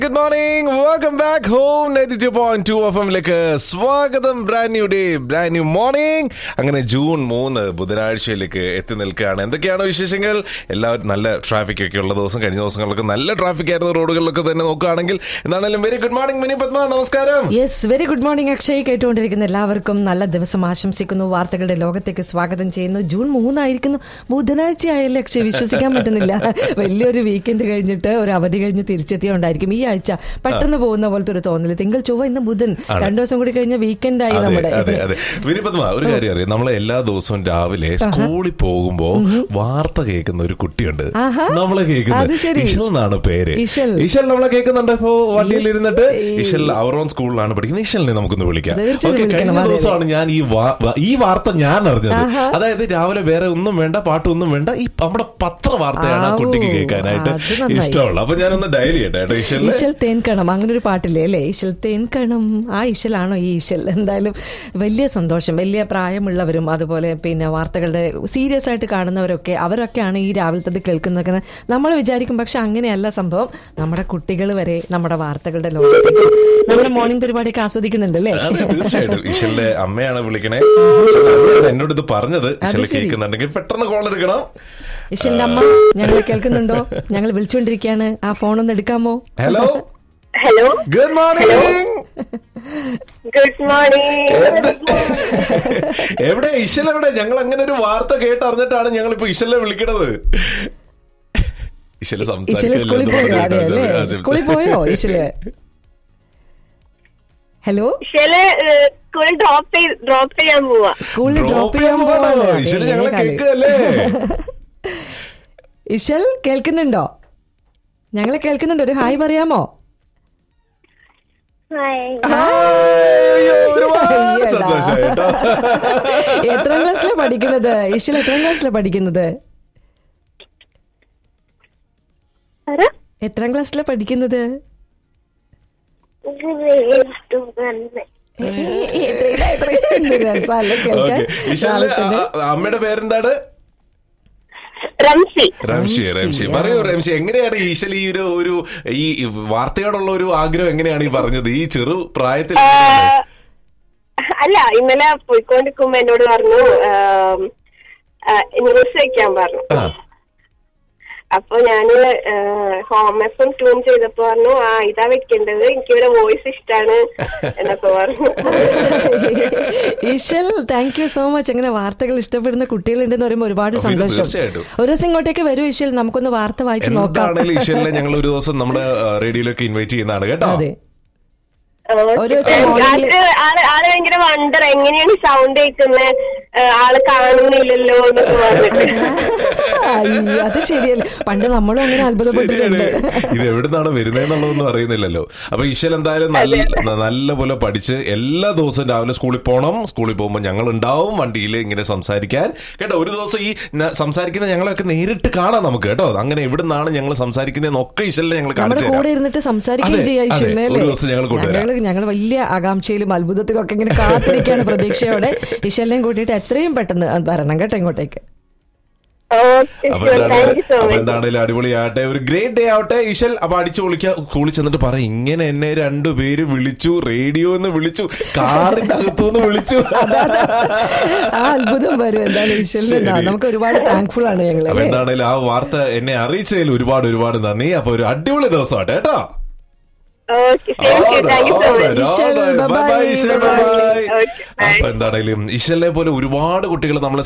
Good morning welcome back home ninety two point two F എമ്മിലേക്ക് സ്വാഗതം brand new day brand new morning അങ്ങനെ June മൂന്ന് ബുധനാഴ്ചയിലേക്ക് എത്തി നിൽക്കുകയാണ് എന്തൊക്കെയാണ് വിശേഷങ്ങൾ എല്ലാവരും നല്ല ട്രാഫിക് ഒക്കെ ഉള്ള ദിവസം കഴിഞ്ഞ ദിവസങ്ങളിലൊക്കെ നല്ല ട്രാഫിക് ആയിരുന്നു റോഡുകളിലൊക്കെ തന്നെ നോക്കുകയാണെങ്കിൽ എന്താണെങ്കിലും very good morning Mini Padma നമസ്കാരം yes very good morning Akshay കേട്ടുകൊണ്ടിരിക്കുന്ന എല്ലാവർക്കും നല്ല ദിവസം ആശംസിക്കുന്നു വാർത്തകളുടെ ലോകത്തേക്ക് സ്വാഗതം ചെയ്യുന്നു ജൂൺ മൂന്നായിരിക്കുന്നു ബുധനാഴ്ച ആയല്ലേ അക്ഷയ് വിശ്വസിക്കാൻ പറ്റുന്നില്ല വലിയൊരു വീക്കെൻഡ് കഴിഞ്ഞിട്ട് ഒരു അവധി കഴിഞ്ഞ് തിരിച്ചെത്തിയോണ്ടായിരിക്കും ഈ ആഴ്ച പെട്ടെന്ന് പോകുന്ന പോലത്തെ ഒരു തോന്നല് തിങ്കൾ ചൊവ്വ ഇന്ന് ബുധൻ രണ്ടു ദിവസം കൂടി കഴിഞ്ഞ വീക്കെൻഡ് ആയി അതെ നമ്മുടെ അതെ അതെ വിനി പത്മ ഒരു കാര്യം അറിയാം നമ്മളെ എല്ലാ ദിവസവും രാവിലെ സ്കൂളിൽ പോകുമ്പോ വാർത്ത കേൾക്കുന്ന ഒരു കുട്ടിയുണ്ട് ആഹാ. നമ്മളെ അത് കേൾക്കുന്നത് ശരി. ഇഷൽ എന്നാണ് പേര് ഇഷൽ. ഇഷൽ നമ്മളെ കേൾക്കുന്നുണ്ട് ഇപ്പോ വണ്ടിയിൽ Yes. ഇരുന്നിട്ട് ഈ- ഇഷൽ അവറോൺ സ്കൂളിലാണ് പഠിക്കുന്നത് ഇഷലിനെ നമുക്കൊന്ന് വിളിക്കാം തീർച്ചയായും ഓക്കെ വിളിക്കണം, കഴിഞ്ഞ അതെ, ദിവസമാണ് ഞാൻ ഈ വാ- വാ- ഈ വാർത്ത ഞാൻ അറിഞ്ഞത് ആഹാ. അതായത് രാവിലെ വേറെ ഒന്നും വേണ്ട പാട്ടൊന്നും വേണ്ട ഈ നമ്മുടെ പത്ര വാർത്തയാണ് ആ ആവൂ. കുട്ടിക്ക് കേൾക്കാനായിട്ട് അത് നന്നായി. ഇഷ്ടമുള്ളത് അപ്പൊ ഞാനൊന്ന് ഡയൽ ചെയ്യട്ടെ കേട്ടോ ഇഷലിന് ഈശൽ തേൻകണം അങ്ങനെ ഒരു പാട്ടില്ലേ അല്ലേ ഈശൽ തേൻകണം ആ ഈശലാണോ ഈ ഈശൽ എന്തായാലും വലിയ സന്തോഷം വലിയ പ്രായമുള്ളവരും അതുപോലെ പിന്നെ വാർത്തകളുടെ സീരിയസ് ആയിട്ട് കാണുന്നവരൊക്കെ അവരൊക്കെയാണ് ഈ രാവിലത്തത് കേൾക്കുന്നതൊക്കെ നമ്മൾ വിചാരിക്കും പക്ഷെ അങ്ങനെയല്ല സംഭവം നമ്മുടെ കുട്ടികൾ വരെ നമ്മുടെ വാർത്തകളുടെ ലോകത്തേക്ക് നമ്മുടെ മോർണിംഗ് പരിപാടിയൊക്കെ ആസ്വദിക്കുന്നുണ്ട് അല്ലേ അതെ തീർച്ചയായിട്ടും ഇഷലിന്റെ അമ്മയാണ് വിളിക്കണേ ഇഷലിന്റെ എന്നോട് ഇത് പറഞ്ഞത് ഇഷൽ ശരി. കേൾക്കുന്നുണ്ടെങ്കിൽ പെട്ടെന്ന് കോൾ എടുക്കണം ഈശലിന്റെ അമ്മ ഞങ്ങൾ കേൾക്കുന്നുണ്ടോ ഞങ്ങൾ വിളിച്ചുകൊണ്ടിരിക്കുകയാണ് ആ ഫോൺ ഒന്ന് എടുക്കാമോ hello hello good morning good morning എവിടെ ഇഷൽ എവിടെ ഞങ്ങൾ അങ്ങനെ ഒരു വാർത്ത കേട്ടറിഞ്ഞിട്ടാണ് ഞങ്ങൾ ഇപ്പൊ ഇഷലിനെ വിളിക്കണത് ഇഷല് ഈശല് സ്കൂളിൽ പോയോ അതെ അല്ലേ സ്കൂളിൽ പോയോ ഈശല് ഹലോ ഇഷല് സ്കൂളിൽ ഡ്രോപ്പ് ചെയ്ത് ഡ്രോപ്പ് ചെയ്യാൻ പോവാ സ്കൂളിൽ ഡ്രോപ്പ് ചെയ്യാൻ പോവാണ് അതെ, ഇഷല് ഇങ്ങനെ ഞങ്ങളെ കാല്. കേൾക്കല്ലേ ഇഷൽ കേൾക്കുന്നുണ്ടോ ഞങ്ങളെ കേൾക്കുന്നുണ്ടോ ഒരു ഹായ് പറയാമോ അയ്യോ, ഒരുപാട് അയ്യടാ. സന്തോഷം കേട്ടോ എത്രാം ക്ലാസ്സിലാണ് പഠിക്കുന്നത് ഇഷൽ എത്രാം ക്ലാസ്സിലാണ് പഠിക്കുന്നത് ആരാ? എത്രാം ക്ലാസ്സിലാണ് പഠിക്കുന്നത് ഏ, എത്രയിലാ, എത്രയിലാ? എന്ത് രസാല്ലേ കേൾക്കാൻ? ഓക്കെ ഇഷല് രാവിലെ അമ്മയുടെ പേരെന്താണ് റംസി റംഷി റംഷി പറയൂ റംഷി എങ്ങനെയാണ് ഈശൽ ഈ ഒരു ഒരു ഈ വാർത്തയോടുള്ള ഒരു ആഗ്രഹം എങ്ങനെയാണ് ഈ പറഞ്ഞത് ഈ ചെറു പ്രായത്തിൽ എങ്ങനെയാണ്? അല്ല ഇന്നലെ പോയിക്കൊണ്ടിരിക്കുമ്പോ എന്നോട് പറഞ്ഞു ന്യൂസ് വെക്കാൻ പറഞ്ഞു ആ. അപ്പൊ ഞാന് ഹോം എഫും ട്യൂൺ ചെയ്തപ്പോ പറഞ്ഞു ആ ഇതാ വെക്കേണ്ടത് എനിക്ക് ഇവരെ വോയിസ് ഇഷ്ടാണ് എന്നൊക്കെ പറഞ്ഞു ഈശ്വൽ താങ്ക് യു സോ മച്ച് അങ്ങനെ വാർത്തകൾ ഇഷ്ടപ്പെടുന്ന കുട്ടികളുണ്ടെന്ന് പറയുമ്പോൾ ഒരുപാട് അപ്പൊ ഇത് സന്തോഷം തീർച്ചയായിട്ടും. ഒരു ദിവസം ഇങ്ങോട്ടേക്ക് വരൂ ഈശ്വൽ നമുക്കൊന്ന് വാർത്ത വായിച്ച് നോക്കാം എന്താണേലും ഈശ്വലിനെ ഞങ്ങൾ ഒരു ദിവസം നമ്മുടെ റേഡിയോയിലൊക്കെ ഇൻവൈറ്റ് ചെയ്യുന്നതാണ് കേട്ടോ അതെ ഓക്കേ. ഒരു ദിവസം morning- ആൾക്ക് ആള് ആള് ഭയങ്കര വണ്ടർ എങ്ങനെയാണ് സൗണ്ട് കേൾക്കുന്നത് ആള് കാണുന്നില്ലല്ലോ എന്നൊക്കെ പറഞ്ഞിട്ട് അയ്യ, അത് ശരിയല്ല പണ്ട് നമ്മളും അങ്ങനെ അത്ഭുതപ്പെട്ടിട്ടുണ്ട് ശരിയാണ്. ഇത് എവിടുന്നാണ് വരുന്നതെന്നുള്ളതൊന്നും അറിയുന്നില്ലല്ലോ അപ്പൊ ഈശ്വൽ എന്തായാലും നല്ല നല്ല പോലെ പഠിച്ച് എല്ലാ ദിവസവും രാവിലെ സ്കൂളിൽ പോകണം സ്കൂളിൽ പോകുമ്പോൾ ഞങ്ങൾ ഉണ്ടാവും വണ്ടിയിൽ ഇങ്ങനെ സംസാരിക്കാൻ കേട്ടോ ഒരു ദിവസം ഈ ന- സംസാരിക്കുന്ന ഞങ്ങളെയൊക്കെ നേരിട്ട് കാണാം നമുക്ക് കേട്ടോ അങ്ങനെ എവിടുന്നാണ് ഞങ്ങൾ സംസാരിക്കുന്നതെന്നൊക്കെ ഈശ്വലിനെ ഞങ്ങൾ നമ്മുടെ കാണിച്ചു കൂടെ തരാം ഇരുന്നിട്ട് സംസാരിക്കുകയും അതെ, ചെയ്യാം അതെ. ഈശ്വലിനെ ഒരു ദിവസം ഞങ്ങൾ കൊണ്ടുവരാം. ഞങ്ങൾ ഞങ്ങൾ വലിയ ആകാംക്ഷയിലും അത്ഭുതത്തിലും ഒക്കെ ഇങ്ങനെ കാത്തിരിക്കുകയാണ് പ്രതീക്ഷയോടെ ഈശ്വലിനെയും കൂട്ടിയിട്ട് എത്രയും പെട്ടെന്ന് വരണം കേട്ടോ ഇങ്ങോട്ടേക്ക് ഓക്കെ അപ്പൊ താങ്ക് യു സോ അപ്പൊ മച്ച് എന്താണേലും അടിപൊളിയാവട്ടെ ഒരു ഗ്രേറ്റ് ഡേ ആവട്ടെ ഈശൽ അപ്പൊ അടിച്ചു പൊളിക്ക സ്കൂളിൽ ചെന്നിട്ട് പറ ഇങ്ങനെ എന്നെ രണ്ടുപേര് വിളിച്ചു റേഡിയോ എന്ന് വിളിച്ചു കാറിന്റെ അകത്തുനിന്ന് വിളിച്ചു ആ അത്ഭുതം വരും എന്തായാലും ഈശ്വലിന് ശരി. നമുക്ക് ഒരുപാട് താങ്ക്ഫുൾ ആണ് ഞങ്ങൾ അപ്പൊ എന്താണേലും ആ വാർത്ത എന്നെ അറിയിച്ചതിൽ ഒരുപാട് ഒരുപാട് നന്ദി അപ്പൊ ഒരു അടിപൊളി ദിവസമാട്ടെ കേട്ടോ okay thank you so much ഈശ്വൽ, bye bye, bye bye. Okay, bye. അപ്പൊ എന്താണേലും ഇശലിനെ പോലെ ഒരുപാട് കുട്ടികൾ നമ്മളെ